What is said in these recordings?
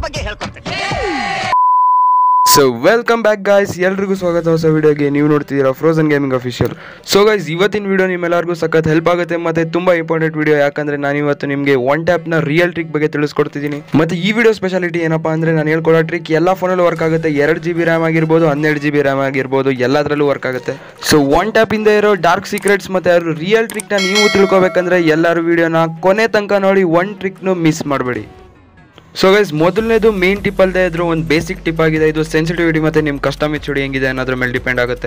ಬಗ್ಗೆ ಹೇಳ್ಕೊಡ್ತೀನಿ so welcome back guys ಎಲ್ರಿಗೂ ಸ್ವಾಗತ ಹೊಸ ವಿಡಿಯೋಗೆ ನೀವು ನೋಡ್ತಿದ್ದೀರಾ Frozen gaming official so guys ಇವತ್ತಿನ ವಿಡಿಯೋ ನಿಮ್ಮೆಲ್ಲರಿಗೂ ಸಖತ್ ಹೆಲ್ಪ್ ಆಗುತ್ತೆ ಮತ್ತೆ ತುಂಬಾ ಇಂಪಾರ್ಟೆಂಟ್ ವಿಡಿಯೋ ಯಾಕಂದ್ರೆ ನಾನು ಇವತ್ತು ನಿಮಗೆ ಒನ್ ಟ್ಯಾಪ್ನ ರಿಯಲ್ ಟ್ರಿಕ್ ಬಗ್ಗೆ ತಿಳಿಸ್ಕೊಡ್ತಿದ್ದೀನಿ ಮತ್ತೆ ಈ ವಿಡಿಯೋ ಸ್ಪೆಷಾಲಿಟಿ ಏನಪ್ಪಾ ಅಂದ್ರೆ ನಾನು ಹೇಳ್ಕೊಡೋ ಟ್ರಿಕ್ ಎಲ್ಲ ಫೋನಲ್ಲೂ ವರ್ಕ್ ಆಗುತ್ತೆ ಎರಡು ಜಿ ಬಿ ರ್ಯಾಮ್ ಆಗಿರ್ಬೋದು ಹನ್ನೆರಡು ಜಿ ಬಿ ರ್ಯಾಮ್ ಆಗಿರ್ಬೋದು ಎಲ್ಲದರಲ್ಲೂ ವರ್ಕ್ ಆಗುತ್ತೆ ಸೊ ಒನ್ ಟ್ಯಾಪ್ ಇಂದ ಇರೋ ಡಾರ್ಕ್ ಸೀಕ್ರೆಟ್ಸ್ ಮತ್ತೆ ಅವ್ರ ರಿಯಲ್ ಟ್ರಿಕ್ನ ನೀವು ತಿಳ್ಕೊಬೇಕಂದ್ರೆ ಎಲ್ಲರೂ ವಿಡಿಯೋನ ಕೊನೆ ತನಕ ನೋಡಿ ಒನ್ ಟ್ರಿಕ್ನು ಮಿಸ್ ಮಾಡಬೇಡಿ ಸೊ ಗೈಸ್ ಮೊದಲನೇದು ಮೇನ್ ಟಿಪ್ ಅಲ್ಲದೆ ಇದ್ರು ಒಂದು ಬೇಸಿಕ್ ಟಿಪ್ ಆಗಿದೆ ಇದು ಸೆನ್ಸಿಟಿವಿಟಿ ಮತ್ತು ನಿಮ್ಮ ಕಸ್ಟಮ್ ಎಚ್ ಹೆಂಗಿದೆ ಅನ್ನೋದ್ರ ಮೇಲೆ ಡಿಪೆಂಡ್ ಆಗುತ್ತೆ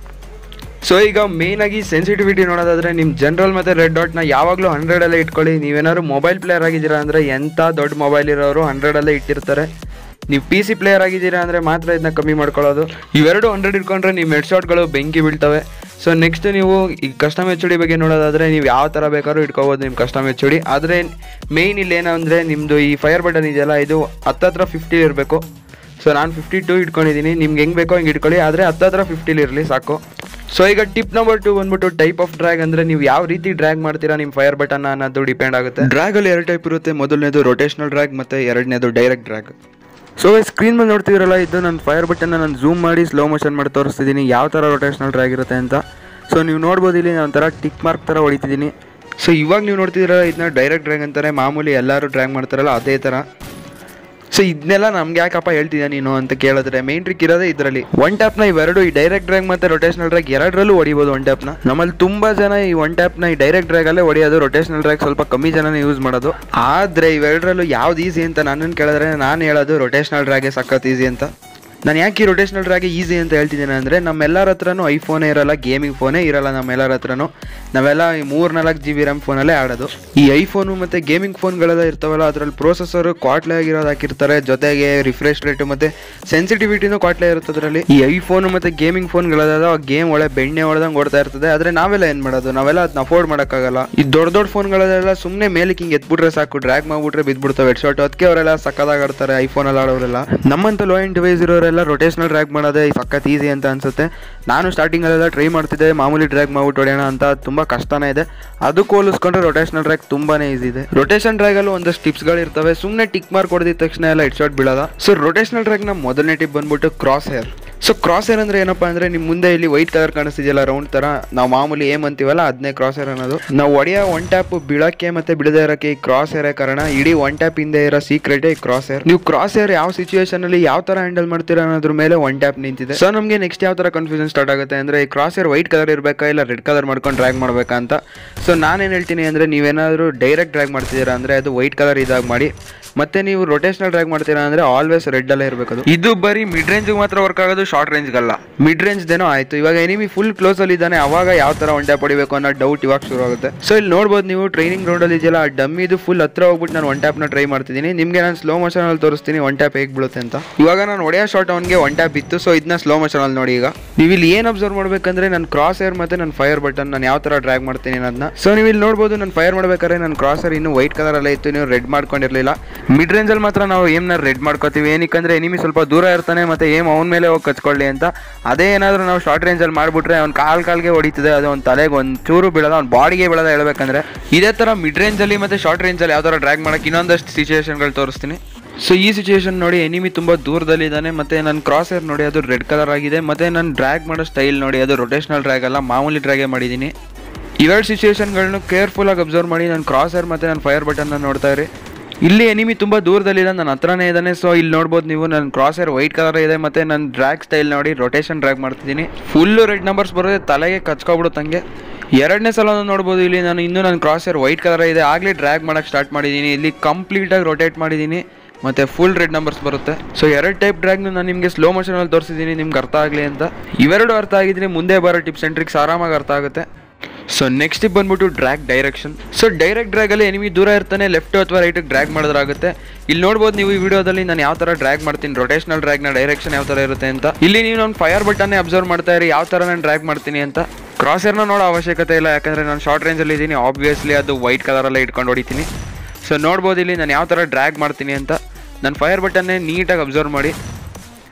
ಸೊ ಈಗ ಮೇನ್ ಆಗಿ ಸೆನ್ಸಿಟಿವಿಟಿ ನೋಡೋದಾದ್ರೆ ನಿಮ್ಮ ಜನರಲ್ ಮತ್ತು ರೆಡ್ ಡಾಟ್ನ ಯಾವಾಗಲೂ ಹಂಡ್ರೆಡಲ್ಲೇ ಇಟ್ಕೊಳ್ಳಿ ನೀವೇನಾದ್ರು ಮೊಬೈಲ್ ಪ್ಲೇಯರ್ ಆಗಿದ್ದೀರಾ ಅಂದರೆ ಎಂಥ ದೊಡ್ಡ ಮೊಬೈಲ್ ಇರೋರು ಹಂಡ್ರೆಡಲ್ಲೇ ಇಟ್ಟಿರ್ತಾರೆ ನೀವು ಪಿ ಸಿ ಪ್ಲೇಯರ್ ಆಗಿದ್ದೀರಾ ಅಂದರೆ ಮಾತ್ರ ಇದನ್ನ ಕಮ್ಮಿ ಮಾಡ್ಕೊಳ್ಳೋದು ಇವೆರಡು ಹಂಡ್ರೆಡ್ ಇಟ್ಕೊಂಡ್ರೆ ನಿಮ್ಮ ಹೆಡ್ ಶಾಟ್ಗಳು ಬೆಂಕಿ ಬೀಳ್ತವೆ ಸೊ ನೆಕ್ಸ್ಟ್ ನೀವು ಈ ಕಸ್ಟಮ್ ಎಚ್ ಡಿ ಬಗ್ಗೆ ನೋಡೋದಾದ್ರೆ ನೀವು ಯಾವ ಥರ ಬೇಕಾದ್ರೂ ಇಟ್ಕೋಬೋದು ನಿಮ್ಮ ಕಸ್ಟಮ್ ಎಚ್ ಡಿ ಆದರೆ ಮೇಯ್ನ್ ಇಲ್ಲಿ ಏನಂದರೆ ನಿಮ್ಮದು ಈ ಫೈರ್ ಬಟನ್ ಇದೆಯಲ್ಲ ಇದು ಹತ್ತತ್ರ ಫಿಫ್ಟಿ ಇರಬೇಕು ಸೊ ನಾನು ಫಿಫ್ಟಿ ಟೂ ಇಟ್ಕೊಂಡಿದ್ದೀನಿ ನಿಮ್ಗೆ ಹೆಂಗೆ ಬೇಕೋ ಹಂಗೆ ಇಟ್ಕೊಳ್ಳಿ ಆದರೆ ಹತ್ತತ್ರ ಫಿಫ್ಟಿಲಿ ಇರಲಿ ಸಾಕು ಸೊ ಈಗ ಟಿಪ್ ನಂಬರ್ ಟು ಬಂದ್ಬಿಟ್ಟು ಟೈಪ್ ಆಫ್ ಡ್ರ್ಯಾಗ್ ಅಂದರೆ ನೀವು ಯಾವ ರೀತಿ ಡ್ರ್ಯಾಗ್ ಮಾಡ್ತೀರಾ ನಿಮ್ಮ ಫೈರ್ ಬಟನ್ ಅನ್ನೋದು ಡಿಪೆಂಡ್ ಆಗುತ್ತೆ ಡ್ರ್ಯಾಗಲ್ಲಿ ಎರಡು ಟೈಪ್ ಇರುತ್ತೆ ಮೊದಲನೇದು ರೊಟೇಷನಲ್ ಡ್ರ್ಯಾಗ್ ಮತ್ತು ಎರಡನೇದು ಡೈರೆಕ್ಟ್ ಡ್ರ್ಯಾಗ್ ಸೊ ಸ್ಕ್ರೀನ್ ಮೇಲೆ ನೋಡ್ತಿದ್ದೀರಲ್ಲ ಇದು ನನ್ನ ಫೈರ್ ಬಟನ್ನ ನಾನು ಝೂಮ್ ಮಾಡಿ ಸ್ಲೋ ಮೋಷನ್ ಮಾಡಿ ತೋರಿಸ್ತಿದ್ದೀನಿ ಯಾವ ಥರ ರೊಟೇಷನಲ್ ಡ್ರ್ಯಾಗ್ ಇರುತ್ತೆ ಅಂತ ಸೊ ನೀವು ನೋಡ್ಬೋದು ಇಲ್ಲಿ ನಾನು ಒಂಥರ ಟಿಕ್ ಮಾರ್ಕ್ ಥರ ಹೊಡಿತಿದ್ದೀನಿ ಸೊ ಇವಾಗ ನೀವು ನೋಡ್ತಿದ್ದೀರಲ್ಲ ಇದನ್ನ ಡೈರೆಕ್ಟ್ ಡ್ರ್ಯಾಗ್ ಅಂತಾರೆ ಮಾಮೂಲಿ ಎಲ್ಲರೂ ಡ್ರ್ಯಾಗ್ ಮಾಡ್ತಾರಲ್ಲ ಅದೇ ಥರ ಸೊ ಇದನ್ನೆಲ್ಲ ನಮ್ಗೆ ಯಾಕಪ್ಪ ಹೇಳ್ತಿದ್ಯಾ ನೀನು ಅಂತ ಕೇಳಿದ್ರೆ ಮೇನ್ ಟ್ರಿಕ್ ಇರೋದೇ ಇದರಲ್ಲಿ ಒನ್ ಟ್ಯಾಪ್ನ ಇವೆರಡು ಈ ಡೈರೆಕ್ಟ್ ಡ್ರ್ಯಾಗ್ ಮತ್ತೆ ರೊಟೇಷನಲ್ ಡ್ರ್ಯಾಗ್ ಎರಡರಲ್ಲೂ ಹೊಡಿಬೋದು ಒನ್ ಟ್ಯಾಪ್ನ ನಮ್ಮಲ್ಲಿ ತುಂಬಾ ಜನ ಈ ಒನ್ ಟ್ಯಾಪ್ನ ಈ ಡೈರೆಕ್ಟ್ ಡ್ರ್ಯಾಗಲ್ಲೇ ಹೊಡಿಯೋದು ರೊಟೇಷನಲ್ ಡ್ರ್ಯಾಗ್ ಸ್ವಲ್ಪ ಕಮ್ಮಿ ಜನನೇ ಯೂಸ್ ಮಾಡೋದು ಆದರೆ ಇವೆರಡರಲ್ಲೂ ಯಾವ್ದು ಈಸಿ ಅಂತ ನನ್ನನ್ನು ಕೇಳಿದ್ರೆ ನಾನು ಹೇಳೋದು ರೊಟೇಷನಲ್ ಡ್ರ್ಯಾಗೆ ಸಖತ್ ಈಸಿ ಅಂತ ನಾನು ಯಾಕೆ ಈ ರೊಟೇಷನಲ್ ಡ್ರ್ಯಾಗೆ ಈಸಿ ಅಂತ ಹೇಳ್ತಿದ್ದೀನಿ ಅಂದರೆ ನಮ್ಮೆಲ್ಲರ ಹತ್ರನೂ ಐಫೋನೇ ಇರಲ್ಲ ಗೇಮಿಂಗ್ ಫೋನೇ ಇರಲ್ಲ ನಮ್ಮೆಲ್ಲರ ಹತ್ರನೂ ನಾವೆಲ್ಲ ಈ ಮೂರು ನಾಲ್ಕು ಜಿ ಬಿ ರ್ಯಾಮ್ ಫೋನಲ್ಲೇ ಆಡೋದು ಈ ಐಫೋನು ಮತ್ತು ಗೇಮಿಂಗ್ ಫೋನ್ಗಳೆಲ್ಲ ಇರ್ತಾವಲ್ಲ ಅದರಲ್ಲಿ ಪ್ರೊಸೆಸರು ಕ್ವಾಟ್ಲೆ ಆಗಿರೋದು ಹಾಕಿರ್ತಾರೆ ಜೊತೆಗೆ ರಿಫ್ರೆಶ್ ರೇಟು ಮತ್ತು ಸೆನ್ಸಿಟಿವಿಟಿನೂ ಕ್ವಾಟ್ಲೆ ಇರುತ್ತೆ ಅದರಲ್ಲಿ ಈ ಐಫೋನು ಮತ್ತು ಗೇಮಿಂಗ್ ಫೋನ್ಗಳದ ಗೇಮ್ ಒಳ್ಳೆ ಬೆಣ್ಣೆ ಹೊಡೆದಂಗೆ ಓಡ್ತಾ ಇರ್ತದೆ ಆದರೆ ನಾವೆಲ್ಲ ಏನು ಮಾಡೋದು ನಾವೆಲ್ಲ ಅದನ್ನ ಅಫೋರ್ಡ್ ಮಾಡೋಕ್ಕಾಗಲ್ಲ ಈ ದೊಡ್ಡ ದೊಡ್ಡ ಫೋನ್ಗಳೆಲ್ಲ ಸುಮ್ಮನೆ ಮೇಲಕ್ಕೆ ಹಿಂಗೆ ಎತ್ಬಿಟ್ರೆ ಸಾಕು ಡ್ರ್ಯಾಗ್ ಮಾಡ್ಬಿಟ್ರೆ ಬಿದ್ಬಿಡ್ತವೆ ಹೆಡ್ ಶಾಟ್ ಅದಕ್ಕೆ ಅವರೆಲ್ಲ ಸಕ್ಕದಾಗಿ ಆಡ್ತಾರೆ ಐಫೋನಲ್ಲಿ ಆಡೋರೆಲ್ಲ ನಮ್ಮಂತ ಲೋ ಎಂಡ್ ಡಿವೈಸ್ ಇರೋರೆಲ್ಲ ರೊಟೇಷನಲ್ ಡ್ರ್ಯಾಗ್ ಮಾಡೋದೇ ಸಖತ್ ಈಸಿ ಅಂತ ಅನ್ಸುತ್ತೆ ನಾನು ಸ್ಟಾರ್ಟಿಂಗಲ್ಲೆಲ್ಲ ಟ್ರೈ ಮಾಡ್ತಿದ್ದೆ ಮಾಮೂಲಿ ಡ್ರ್ಯಾಗ್ ಮಾಡ್ಬಿಟ್ಟು ಹೊಡೆಯೋಣ ಅಂತ ತುಂಬ ಕಷ್ಟನೇ ಇದೆ ಅದಕ್ಕೂ ಹೋಲಿಸ್ಕೊಂಡ್ರೆ ರೊಟೇಷನಲ್ ಡ್ರ್ಯಾಗ್ ತುಂಬಾನೇ ಈಸಿ ಇದೆ ರೊಟೇಷನ್ ಡ್ರ್ಯಾಗಲ್ಲೂ ಒಂದಷ್ಟು ಟಿಪ್ಸ್ಗಳು ಇರ್ತವೆ ಸುಮ್ಮನೆ ಟಿಕ್ ಮಾರ್ಕ್ ಹೊಡೆದಿದ ತಕ್ಷಣ ಎಲ್ಲ ಹೆಡ್ ಶಾಟ್ ಬೀಳೋದ ಸೊ ರೊಟೇಷನಲ್ ಡ್ರ್ಯಾಗ್ನ ಮೊದಲನೇ ಟಿಪ್ ಬಂದ್ಬಿಟ್ಟು cross hair so cross hair ಅಂದ್ರೆ ಏನಪ್ಪಾ ಅಂದ್ರೆ ನಿಮ್ ಮುಂದೆ ಇಲ್ಲಿ ವೈಟ್ ಕಲರ್ ಕಾಣಿಸ್ತಿದೆಯಲ್ಲ ರೌಂಡ್ ತರ ನಾವು ಮಾಮೂಲಿ ಏಮ್ ಅಂತೀವಲ್ಲ ಅದನ್ನೇ ಕ್ರಾಸ್ ಹೇರ್ ಅನ್ನೋದು ನಾವು ಒಡೆಯ ಒನ್ ಟ್ಯಾಪ್ ಬೀಳಕ್ಕೆ ಮತ್ತೆ ಬಿಡದೇ ಇರೋಕ್ಕೆ ಈ ಕ್ರಾಸ್ ಹೇರೇ ಕಾರಣ ಇಡೀ ಒನ್ ಟ್ಯಾಪ್ ಹಿಂದೆ ಇರೋ ಸೀಕ್ರೆಟ್ ಈ ಕ್ರಾಸ್ ಹೇರ್ ನೀವು ಕ್ರಾಸ್ ಹೇರ್ ಯಾವ ಸಿಚುವೇಶನ್ ಅಲ್ಲಿ ಯಾವ ತರ ಹ್ಯಾಂಡಲ್ ಮಾಡ್ತೀರಾ ಅನ್ನೋದ್ರ ಮೇಲೆ ಒನ್ ಟ್ಯಾಪ್ ನಿಂತಿದೆ ಸೊ ನಮಗೆ ನೆಕ್ಸ್ಟ್ ಯಾವ ತರ ಕನ್ಫ್ಯೂಷನ್ ಸ್ಟಾರ್ಟ್ ಆಗುತ್ತೆ ಅಂದ್ರೆ ಈ ಕ್ರಾಸ್ ಹೇರ್ ವೈಟ್ ಕಲರ್ ಇರಬೇಕಾ ಇಲ್ಲ ರೆಡ್ ಕಲರ್ ಮಾಡ್ಕೊಂಡು ಡ್ರ್ಯಾಗ್ ಮಾಡ್ಬೇಕಾ ಅಂತ ಸೊ ನಾನೇನು ಹೇಳ್ತೀನಿ ಅಂದ್ರೆ ನೀವೇನಾದ್ರೂ ಡೈರೆಕ್ಟ್ ಡ್ರ್ಯಾಗ್ ಮಾಡ್ತಿದ್ದೀರಾ ಅಂದ್ರೆ ಅದು ವೈಟ್ ಕಲರ್ ಇದಾಗ ಮಾಡಿ ಮತ್ತೆ ನೀವು ರೊಟೇಷನಲ್ ಡ್ರ್ಯಾಗ್ ಮಾಡ್ತೀರಾ ಅಂದ್ರೆ ಆಲ್ವೇಸ್ ರೆಡ್ ಅಲ್ಲೇ ಇರಬೇಕು ಅದು ಇದು ಬರೀ ಮಿಡ್ ರೇಂಜ್ ಮಾತ್ರ ವರ್ಕ್ ಆಗೋದು ಶಾರ್ಟ್ ರೇಂಜ್ಗಲ್ಲ ಮಿಡ್ ರೇಂಜ್ ದೇನೋ ಆಯ್ತು ಇವಾಗ ಎನಿಮಿ ಫುಲ್ ಕ್ಲೋಸ್ ಅಲ್ಲಿ ಇದ್ದಾನೆ ಅವಾಗ ಯಾವ ತರ ಒನ್ ಟ್ಯಾಪ್ ಹೊಡಿಬೇಕು ಅನ್ನೋ ಡೌಟ್ ಇವಾಗ ಶುರು ಆಗುತ್ತೆ ಸೊ ಇಲ್ಲಿ ನೋಡ್ಬೋದು ನೀವು ಟ್ರೈನಿಂಗ್ ಗ್ರೌಂಡ್ ಅಲ್ಲಿ ಇದೆಯಲ್ಲ ಆ ಡಮ್ಮಿದು ಫುಲ್ ಹತ್ರ ಹೋಗ್ಬಿಟ್ಟು ನಾನು ಒನ್ ಟ್ಯಾಪ್ನ ಟ್ರೈ ಮಾಡ್ತಿದ್ದೀನಿ ನಿಮಗೆ ನಾನು ಸ್ಲೋ ಮೋಷನ್ ಅಲ್ಲಿ ತೋರಿಸ್ತೀನಿ ಒನ್ ಟ್ಯಾಪ್ ಹೇಗೆ ಬೀಳುತ್ತೆ ಅಂತ ಇವಾಗ ನಾನು ಒಡೆಯೋ ಶಾಟ್ ಅವನಿಗೆ ಒನ್ ಟ್ಯಾಪ್ ಇತ್ತು ಸೊ ಇದನ್ನ ಸ್ಲೋ ಮೋಷನ್ ಅಲ್ಲಿ ನೋಡಿ ಈಗ ನೀವು ಇಲ್ಲಿ ಏನು ಅಬ್ಸರ್ವ್ ಮಾಡ್ಬೇಕಂದ್ರೆ ನಾನು ಕ್ರಾಸ್ ಏರ್ ಮತ್ತೆ ನನ್ನ ಫೈರ್ ಬಟನ್ ನಾನು ಯಾವ ತರ ಡ್ರ್ಯಾಗ್ ಮಾಡ್ತೀನಿ ಅನ್ನೋದನ್ನ ಸೊ ನೀವು ಇಲ್ಲಿ ನೋಡ್ಬೋದು ನಾನು ಫೈರ್ ಮಾಡ್ಬೇಕಾದ್ರೆ ನನ್ನ ಕ್ರಾಸ್ ಏರ್ ಇನ್ನು ವೈಟ್ ಕಲರ್ ಅಲ್ಲೇ ಇತ್ತು ನೀವು ರೆಡ್ ಮಾಡ್ಕೊಂಡಿರ್ಲಿಲ್ಲ ಮಿಡ್ ರೇಂಜ್ ಅಲ್ಲಿ ಮಾತ್ರ ನಾವು ಏಮ್ನ ರೆಡ್ ಮಾಡ್ಕೋತೀವಿ ಏನಕ್ಕಂದ್ರೆ ಎನಿಮಿ ಸ್ವಲ್ಪ ದೂರ ಇರ್ತಾನೆ ಮತ್ತೆ ಏಮ್ ಅವನ ಮೇಲೆ ಹೋಗಿ ಕಚ್ಕೊಳ್ಳಿ ಅಂತ ಅದೇ ಏನಾದರೂ ನಾವು ಶಾರ್ಟ್ ರೇಂಜ್ ಅಲ್ಲಿ ಮಾಡ್ಬಿಟ್ರೆ ಅವ್ನ ಕಾಲ್ ಕಾಲ್ಗೆ ಹೊಡಿತದೆ ಅದು ಒಂದು ತಲೆಗೆ ಒಂದು ಚೂರು ಬೀಳೋದು ಅವ್ನ ಬಾಡಿಗೆ ಬೀಳೋದ ಹೇಳ್ಬೇಕಂದ್ರೆ ಇದೇ ತರ ಮಿಡ್ ರೇಂಜ್ ಅಲ್ಲಿ ಮತ್ತೆ ಶಾರ್ಟ್ ರೇಂಜ್ ಅಲ್ಲಿ ಯಾವ ತರ ಡ್ರ್ಯಾಗ್ ಮಾಡಕ್ಕೆ ಇನ್ನೊಂದಷ್ಟು ಸಿಚುವೇಶನ್ಗಳು ತೋರಿಸ್ತೀನಿ ಸೊ ಈ ಸಿಚುವೇಶನ್ ನೋಡಿ ಎನಿಮಿ ತುಂಬ ದೂರದಲ್ಲಿದ್ದಾನೆ ಮತ್ತೆ ನನ್ನ ಕ್ರಾಸ್ ಏರ್ ನೋಡಿ ಅದು ರೆಡ್ ಕಲರ್ ಆಗಿದೆ ಮತ್ತೆ ನಾನು ಡ್ರ್ಯಾಗ್ ಮಾಡೋ ಸ್ಟೈಲ್ ನೋಡಿ ಅದು ರೊಟೇಷನಲ್ ಡ್ರ್ಯಾಗ್ ಅಲ್ಲ ಮಾಮೂಲಿ ಡ್ರ್ಯಾಗೇ ಮಾಡಿದ್ದೀನಿ ಇವೆರಡು ಸಿಚುವೇಶನ್ಗಳನ್ನು ಕೇರ್ಫುಲ್ಲಾಗಿ ಅಬ್ಸರ್ವ್ ಮಾಡಿ ನಾನು ಕ್ರಾಸ್ ಏರ್ ಮತ್ತೆ ನನ್ನ ಫೈರ್ ಬಟನ್ನ ನೋಡ್ತಾ ಇರಿ ಇಲ್ಲಿ ಎನಿಮಿ ತುಂಬ ದೂರದಲ್ಲಿದೆ ನನ್ನ ಹತ್ರನೇ ಇದ್ದಾನೆ ಸೊ ಇಲ್ಲಿ ನೋಡ್ಬೋದು ನೀವು ನನ್ನ ಕ್ರಾಸ್ ಏರ್ ವೈಟ್ ಕಲರ್ ಇದೆ ಮತ್ತೆ ನನ್ನ ಡ್ರ್ಯಾಗ್ ಸ್ಟೈಲ್ ನೋಡಿ ರೊಟೇಷನ್ ಡ್ರ್ಯಾಗ್ ಮಾಡ್ತಿದ್ದೀನಿ ಫುಲ್ಲು ರೆಡ್ ನಂಬರ್ಸ್ ಬರೋದೆ ತಲೆಗೆ ಕಚ್ಕೊಬಿಡುತ್ತಂಗೆ ಎರಡನೇ ಸಲ ನೋಡ್ಬೋದು ಇಲ್ಲಿ ನಾನು ಇನ್ನೂ ನನ್ನ ಕ್ರಾಸ್ ಏರ್ ವೈಟ್ ಕಲರ್ ಇದೆ ಆಗಲೇ ಡ್ರ್ಯಾಗ್ ಮಾಡೋಕ್ಕೆ ಸ್ಟಾರ್ಟ್ ಮಾಡಿದ್ದೀನಿ ಇಲ್ಲಿ ಕಂಪ್ಲೀಟಾಗಿ ರೊಟೇಟ್ ಮಾಡಿದ್ದೀನಿ ಮತ್ತು ಫುಲ್ ರೆಡ್ ನಂಬರ್ಸ್ ಬರುತ್ತೆ ಸೊ ಎರಡು ಟೈಪ್ ಡ್ರ್ಯಾಗ್ನ ನಾನು ನಿಮಗೆ ಸ್ಲೋ ಮೋಷನಲ್ಲಿ ತೋರಿಸಿದ್ದೀನಿ ನಿಮ್ಗೆ ಅರ್ಥ ಆಗಲಿ ಅಂತ ಇವೆರಡು ಅರ್ಥ ಆಗಿದ್ರೆ ಮುಂದೆ ಬರೋ ಟಿಪ್ಸ್ ಆ್ಯಂಡ್ ಟ್ರಿಕ್ಸ್ ಆರಾಮಾಗಿ ಅರ್ಥ ಆಗುತ್ತೆ ಸೊ ನೆಕ್ಸ್ಟ್ ಟಿಪ್ ಬಂದ್ಬಿಟ್ಟು ಡ್ರ್ಯಾಗ್ ಡೈರೆಕ್ಷನ್ ಸೊ ಡೈರೆಕ್ಟ್ ಡ್ರ್ಯಾಗಲ್ಲಿ ಎನಿಮಿ ದೂರ ಇರ್ತಾನೆ ಲೆಫ್ಟ್ ಅಥವಾ ರೈಟಿಗೆ ಡ್ರ್ಯಾಗ್ ಮಾಡೋದ್ರಾಗುತ್ತೆ ಇಲ್ಲಿ ನೋಡ್ಬೋದು ನೀವು ಈ ವಿಡಿಯೋದಲ್ಲಿ ನಾನು ಯಾವ ಥರ ಡ್ರ್ಯಾಗ್ ಮಾಡ್ತೀನಿ ರೊಟೇಷನಲ್ ಡ್ರ್ಯಾಗ್ನ ಡೈರೆಕ್ಷನ್ ಯಾವ ಥರ ಇರುತ್ತೆ ಅಂತ ಇಲ್ಲಿ ನೀವು ನಾನು ಫೈರ್ ಬಟನ್ನೇ ಅಬ್ಸರ್ವ್ ಮಾಡ್ತಾ ಇರಿ ಯಾವ ಥರ ನಾನು ಡ್ರ್ಯಾಗ್ ಮಾಡ್ತೀನಿ ಅಂತ ಕ್ರಾಸರ್ನ ನೋಡೋ ಅವಶ್ಯಕತೆ ಇಲ್ಲ ಯಾಕಂದರೆ ನಾನು ಶಾರ್ಟ್ ರೇಂಜಲ್ಲಿ ಇದ್ದೀನಿ ಆಬ್ವಿಯಸ್ಲಿ ಅದು ವೈಟ್ ಕಲರಲ್ಲೇ ಇಟ್ಕೊಂಡು ಹೊಡಿತೀನಿ ಸೊ ನೋಡ್ಬೋದು ಇಲ್ಲಿ ನಾನು ಯಾವ ಥರ ಡ್ರ್ಯಾಗ್ ಮಾಡ್ತೀನಿ ಅಂತ ನಾನು ಫೈರ್ ಬಟನ್ನೇ ನೀಟಾಗಿ ಅಬ್ಸರ್ವ್ ಮಾಡಿ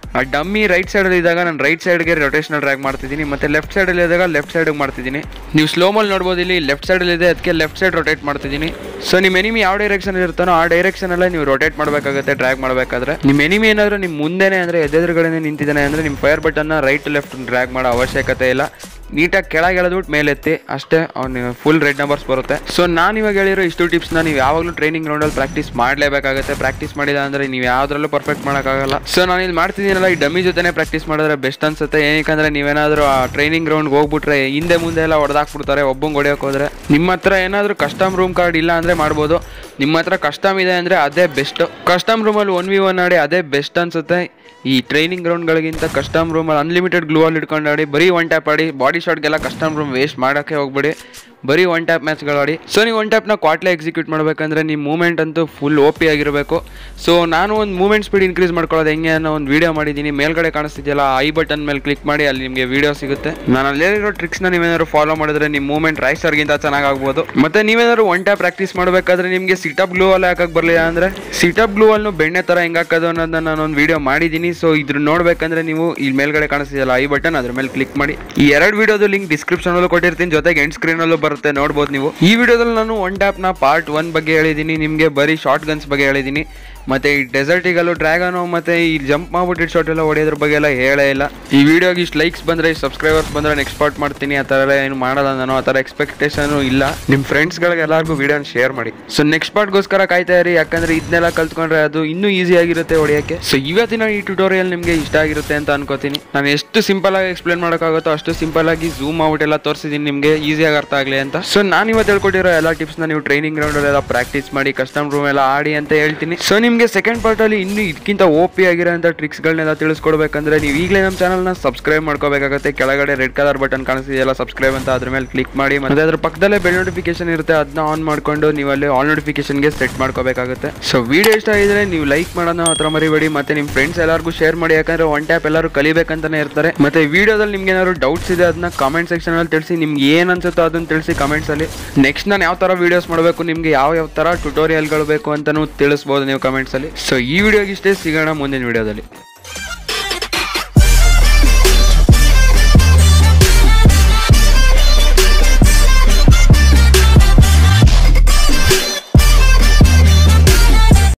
ಆ ಡಮ್ಮಿ ರೈಟ್ ಸೈಡಲ್ಲಿ ಇದ್ದಾಗ ನಾನು ರೈಟ್ ಸೈಡ್ಗೆ ರೊಟೇಷನಲ್ ಡ್ರ್ಯಾಗ್ ಮಾಡ್ತಿದ್ದೀನಿ ಮತ್ತು ಲೆಫ್ಟ್ ಸೈಡಲ್ಲಿ ಇದ್ದಾಗ ಲೆಫ್ಟ್ ಸೈಡಿಗೆ ಮಾಡ್ತಿದ್ದೀನಿ ನೀವು ಸ್ಲೋಮಲ್ಲಿ ನೋಡ್ಬೋದು ಇಲ್ಲಿ ಲೆಫ್ಟ್ ಸೈಡಲ್ಲಿ ಇದೆ ಅದಕ್ಕೆ ಲೆಫ್ಟ್ ಸೈಡ್ ರೊಟೇಟ್ ಮಾಡ್ತಿದ್ದೀನಿ ಸೊ ನಿಮ್ಮ ಎನಿಮಿ ಯಾವ ಡೈರೆಕ್ಷನ್ ಇರ್ತಾನೋ ಆ ಡೈರೆಕ್ಷನಲ್ಲೇ ನೀವು ರೊಟೇಟ್ ಮಾಡಬೇಕಾಗುತ್ತೆ ಡ್ರ್ಯಾಗ್ ಮಾಡಬೇಕಾದ್ರೆ ನಿಮ್ಮ ಎನಿಮಿ ಏನಾದರೂ ನಿಮ್ಮ ಮುಂದೆನೇ ಅಂದರೆ ಎದುರುಗಡೆ ನಿಂತಿದ್ದಾನೆ ಅಂದರೆ ನಿಮ್ಮ ಫೈರ್ ಬಟನ್ನ ರೈಟ್ ಲೆಫ್ಟ್ ಡ್ರ್ಯಾಗ್ ಮಾಡೋ ಅವಶ್ಯಕತೆ ಇಲ್ಲ ನೀಟಾಗಿ ಕೆಳಗೆ ಎಳೆದ್ಬಿಟ್ಟು ಮೇಲೆತ್ತಿ ಅಷ್ಟೇ ಅವ್ನು ಫುಲ್ ರೆಡ್ ನಂಬರ್ಸ್ ಬರುತ್ತೆ ಸೊ ನಾನು ಇವಾಗ ಹೇಳಿರೋ ಇಷ್ಟು ಟಿಪ್ಸ್ನ ನೀವು ಯಾವಾಗಲೂ ಟ್ರೈನಿಂಗ್ ಗ್ರೌಂಡಲ್ಲಿ ಪ್ರಾಕ್ಟೀಸ್ ಮಾಡಲೇಬೇಕಾಗುತ್ತೆ ಪ್ರಾಕ್ಟೀಸ್ ಮಾಡಿಲ್ಲ ಅಂದರೆ ನೀವು ಯಾವುದ್ರಲ್ಲೂ ಪರ್ಫೆಕ್ಟ್ ಮಾಡೋಕ್ಕಾಗಲ್ಲ ಸೊ ನಾನು ಇಲ್ಲಿ ಮಾಡ್ತಿದ್ದೀನಲ್ಲ ಈ ಡಮ್ಮಿ ಜೊತೆನೇ ಪ್ರಾಕ್ಟೀಸ್ ಮಾಡಿದ್ರೆ ಬೆಸ್ಟ್ ಅನ್ಸುತ್ತೆ ಏನಕ್ಕೆ ನೀವೇನಾದರೂ ಆ ಟ್ರೈನಿಂಗ್ ಗ್ರೌಂಡ್ಗೆ ಹೋಗ್ಬಿಟ್ರೆ ಹಿಂದೆ ಮುಂದೆ ಎಲ್ಲ ಹೊಡೆದಾಕ್ಬಿಡ್ತಾರೆ ಒಬ್ಬಂಗೆ ಹೊಡೆಯೋಕೆ ಹೋದ್ರೆ ನಿಮ್ಮ ಹತ್ರ ಏನಾದರೂ ಕಸ್ಟಮ್ ರೂಮ್ ಕಾರ್ಡ್ ಇಲ್ಲ ಅಂದರೆ ಮಾಡ್ಬೋದು ನಿಮ್ಮ ಹತ್ರ ಕಸ್ಟಮ್ ಇದೆ ಅಂದರೆ ಅದೇ ಬೆಸ್ಟ್ ಕಸ್ಟಮ್ ರೂಮಲ್ಲಿ ಒನ್ ವಿ ಒನ್ ಆಡಿ ಅದೇ ಬೆಸ್ಟ್ ಅನ್ಸುತ್ತೆ ಈ ಟ್ರೈನಿಂಗ್ ಗ್ರೌಂಡ್ಗಳಿಗಿಂತ ಕಸ್ಟಮ್ ರೂಮಲ್ಲಿ ಅನ್ಲಿಮಿಟೆಡ್ ಗ್ಲೂ ಅಲ್ಲಿ ಇಟ್ಕೊಂಡು ಆಡಿ ಬರೀ ಒನ್ ಟ್ಯಾಪ್ ಆಡಿ ಬಾಡಿ ಶಾಟ್ಗೆಲ್ಲ ಕಸ್ಟಮ್ ರೂಮ್ ವೇಸ್ಟ್ ಮಾಡೋಕ್ಕೆ ಹೋಗ್ಬೇಡಿ ಬರೀ ಒನ್ ಟ್ಯಾಪ್ ಮ್ಯಾಚ್ಗಳು ಆಡಿ ಸೊ ನೀವು ಒನ್ ಟ್ಯಾಪ್ನ ಕ್ವಾಟ್ಲೆ ಎಕ್ಸಿಕ್ಯೂಟ್ ಮಾಡಬೇಕಂದ್ರೆ ನಿಮ್ಮ ಮೂಮೆಂಟ್ ಅಂತೂ ಫುಲ್ ಓ ಪಿ ಆಗಿರಬೇಕು ಸೊ ನಾನು ಒಂದು ಮೂಮೆಂಟ್ ಸ್ಪೀಡ್ ಇನ್ಕ್ರೀಸ್ ಮಾಡ್ಕೊಳ್ಳೋದು ಹೆಂಗೆ ಅನ್ನೋ ಒಂದು ವೀಡಿಯೋ ಮಾಡಿದ್ದೀನಿ ಮೇಲ್ಗಡೆ ಕಾಣಿಸ್ತಿದೆಯಲ್ಲ ಐ ಬಟನ್ ಮೇಲೆ ಕ್ಲಿಕ್ ಮಾಡಿ ಅಲ್ಲಿ ನಿಮಗೆ ವೀಡಿಯೋ ಸಿಗುತ್ತೆ ನಾನು ಅಲ್ಲಿರೋ ಟ್ರಿಕ್ಸ್ನ ನೀವೇನಾದ್ರು ಫಾಲೋ ಮಾಡಿದ್ರೆ ನಿಮ್ಮ ಮೂಮೆಂಟ್ ರೈಸರ್ಗಿಂತ ಚೆನ್ನಾಗಿ ಆಗ್ಬೋದು ಮತ್ತೆ ನೀವೇನಾದ್ರು ಒನ್ ಟ್ಯಾಪ್ ಪ್ರಾಕ್ಟೀಸ್ ಮಾಡಬೇಕಾದ್ರೆ ನಿಮಗೆ ಸಿಟಪ್ ಗ್ಲೂ ಅಲ್ಲಿ ಹಾಕಕ್ಕೆ ಬರಲಿಲ್ಲ ಅಂದರೆ ಸಿಟಪ್ ಗ್ಲೂ ಅನ್ನು ಬೆಣ್ಣೆ ಥರ ಹೆಂಗೆ ಹಾಕೋದು ಅನ್ನೋದನ್ನ ನಾನು ಒಂದು ವೀಡಿಯೋ ಮಾಡಿದ್ದೀನಿ ಸೊ ಇದ್ರ ನೋಡ್ಬೇಕಂದ್ರೆ ನೀವು ಇಲ್ಲಿ ಮೇಲ್ಗಡೆ ಕಾಣಿಸ್ತಿದೆಯಲ್ಲ ಐ ಬಟನ್ ಅದ್ರ ಮೇಲೆ ಕ್ಲಿಕ್ ಮಾಡಿ ಈ ಎರಡು ವೀಡಿಯೋದು ಲಿಂಕ್ ಡಿಸ್ಕ್ರಿಪ್ಷನ್ ಅಲ್ಲೂ ಕೊಟ್ಟಿರ್ತೀನಿ ಜೊತೆಗೆ ಎಂಡ್ ಸ್ಕ್ರೀನ್ ಅಲ್ಲೂ ಬರುತ್ತೆ ನೋಡ್ಬೋದು ನೀವು ಈ ವಿಡಿಯೋದಲ್ಲಿ ನಾನು ಒನ್ ಟ್ಯಾಪ್ನ ಪಾರ್ಟ್ ಒನ್ ಬಗ್ಗೆ ಹೇಳಿದ್ದೀನಿ ನಿಮಗೆ ಬರೀ ಶಾರ್ಟ್ ಗನ್ಸ್ ಬಗ್ಗೆ ಹೇಳಿದ್ದೀನಿ ಮತ್ತೆ ಈ ಡೆಸರ್ಟಿಗಲ್ಲೂ ಡ್ರ್ಯಾಗನು ಮತ್ತೆ ಈ ಜಂಪ್ ಮಾಡ್ಬಿಟ್ಟು ಶಾರ್ಟ್ ಎಲ್ಲ ಹೊಡೆಯೋದ್ರ ಬಗ್ಗೆ ಎಲ್ಲ ಹೇಳೇ ಇಲ್ಲ ಈ ವಿಡಿಯೋಗೆ ಇಷ್ಟು ಲೈಕ್ಸ್ ಬಂದರೆ ಇಷ್ಟು ಸಬ್ಸ್ಕ್ರೈಬರ್ಸ್ ಬಂದರೆ ನೆಕ್ಸ್ಟ್ ಪಾರ್ಟ್ ಮಾಡ್ತೀನಿ ಆ ಥರ ಎಲ್ಲ ಏನು ಮಾಡಲ್ಲ ನಾನು ಆ ಥರ ಎಕ್ಸ್ಪೆಕ್ಟೇಷನು ಇಲ್ಲ ನಿಮ್ಮ ಫ್ರೆಂಡ್ಸ್ಗಳಿಗೆ ಎಲ್ಲರಿಗೂ ವಿಡಿಯೋನ ಶೇರ್ ಮಾಡಿ ಸೊ ನೆಕ್ಸ್ಟ್ ಪಾರ್ಟ್ಗೋಸ್ಕರ ಕಾಯ್ತಾ ಇರಿ ಯಾಕಂದ್ರೆ ಇದನ್ನೆಲ್ಲ ಕಲ್ತ್ಕೊಂಡ್ರೆ ಅದು ಇನ್ನೂ ಈಸಿ ಆಗಿರುತ್ತೆ ಹೊಡೆಯೋಕ್ಕೆ ಸೊ ಇವತ್ತಿನ ಈ ಟ್ಯುಟೋರಿಯಲ್ ನಿಮಗೆ ಇಷ್ಟ ಆಗಿರುತ್ತೆ ಅಂತ ಅನ್ಕೋತೀನಿ ನಾನು ಎಷ್ಟು ಸಿಂಪಲ್ ಆಗಿ ಎಕ್ಸ್ಪ್ಲೇನ್ ಮಾಡೋಕ್ಕಾಗುತ್ತೋ ಅಷ್ಟು ಸಿಂಪಲ್ ಆಗಿ ಝೂಮ್ ಔಟ್ ಎಲ್ಲ ತೋರಿಸಿದ್ದೀನಿ ನಿಮಗೆ ಈಸಿಯಾಗಿ ಅರ್ಥ ಆಗಲಿ ಅಂತ ಸೊ ನಾನು ಇವತ್ತು ಹೇಳ್ಕೊಟ್ಟಿರೋ ಎಲ್ಲ ಟಿಪ್ಸ್ನ ನೀವು ಟ್ರೈನಿಂಗ್ ಗ್ರೌಂಡಲ್ಲೆಲ್ಲ ಪ್ರಾಕ್ಟೀಸ್ ಮಾಡಿ ಕಸ್ಟಮ್ ರೂಮ್ ಎಲ್ಲ ಆಡಿ ಅಂತ ಹೇಳ್ತೀನಿ ಸೊ ನಿಮಗೆ ಸೆಕೆಂಡ್ ಪಾರ್ಟಲ್ಲಿ ಇನ್ನೂ ಇದಕ್ಕಿಂತ ಓ ಪಿ ಆಗಿರೋಂಥ ಟ್ರಿಕ್ಸ್ಗಳನ್ನೆಲ್ಲ ತಿಳಿಸ್ಕೊಡ್ಬೇಕಂದ್ರೆ ನೀವು ಈಗಲೇ ನಮ್ಮ ಚಾನಲ್ನ ಸಬ್ಸ್ಕ್ರೈಬ್ ಮಾಡ್ಕೋಬೇಕಾಗುತ್ತೆ ಕೆಳಗಡೆ ರೆಡ್ ಕಲರ್ ಬಟನ್ ಕಾಣಿಸ್ತಿದೆಯಲ್ಲ ಸಬ್ಸ್ಕ್ರೈಬ್ ಅಂತ ಅದ್ರ ಮೇಲೆ ಕ್ಲಿಕ್ ಮಾಡಿ ಮತ್ತೆ ಅದ್ರ ಪಕ್ಕದಲ್ಲೇ ಬೆಲ್ ನೋಟಿಫಿಕೇಶನ್ ಇರುತ್ತೆ ಅದನ್ನ ಆನ್ ಮಾಡ್ಕೊಂಡು ನೀವು ಅಲ್ಲಿ ಆಲ್ ನೋಟಿಫಿಕೇಶನ್ಗೆ ಸೆಟ್ ಮಾಡ್ಕೋಬೇಕಾಗುತ್ತೆ ಸೊ ವಿಡಿಯೋ ಇಷ್ಟ ಆಗಿದ್ರೆ ನೀವು ಲೈಕ್ ಮಾಡೋಣ ಹತ್ರ ಮರಿಬೇಡಿ ಮತ್ತೆ ನಿಮ್ಮ ಫ್ರೆಂಡ್ಸ್ ಎಲ್ಲರಿಗೂ ಶೇರ್ ಮಾಡಿ ಯಾಕಂದ್ರೆ ಒನ್ ಟ್ಯಾಪ್ ಎಲ್ಲರೂ ಕಲಿಬೇಕಂತಾನೆ ಇರ್ತಾರೆ ಮತ್ತೆ ವಿಡಿಯೋದಲ್ಲಿ ನಿಮ್ಗೆ ಏನಾದ್ರು ಡೌಟ್ಸ್ ಇದೆ ಅದನ್ನ ಕಾಮೆಂಟ್ ಸೆಕ್ಷನ್ ಅಲ್ಲಿ ತಿಳಿಸಿ ನಿಮ್ಗೆ ಏನು ಅನ್ಸುತ್ತೋ ಅದನ್ನ ತಿಳಿಸಿ ಕಮೆಂಟ್ಸ್ ಅಲ್ಲಿ ನೆಕ್ಸ್ಟ್ ನಾನು ಯಾವ ತರ ವಿಡಿಯೋಸ್ ಮಾಡಬೇಕು ನಿಮ್ಗೆ ಯಾವ ಯಾವ ತರ ಟ್ಯುಟೋರಿಯಲ್ಗಳು ಬೇಕು ಅಂತಾನು ತಿಳಿಸ್ಬೋದು ನೀವು ಕಮೆಂಟ್ಸ್ ಅಲ್ಲಿ ಸೊ ಈ ವಿಡಿಯೋಗೆ ಇಷ್ಟೇ ಸಿಗೋಣ ಮುಂದಿನ ವಿಡಿಯೋದಲ್ಲಿ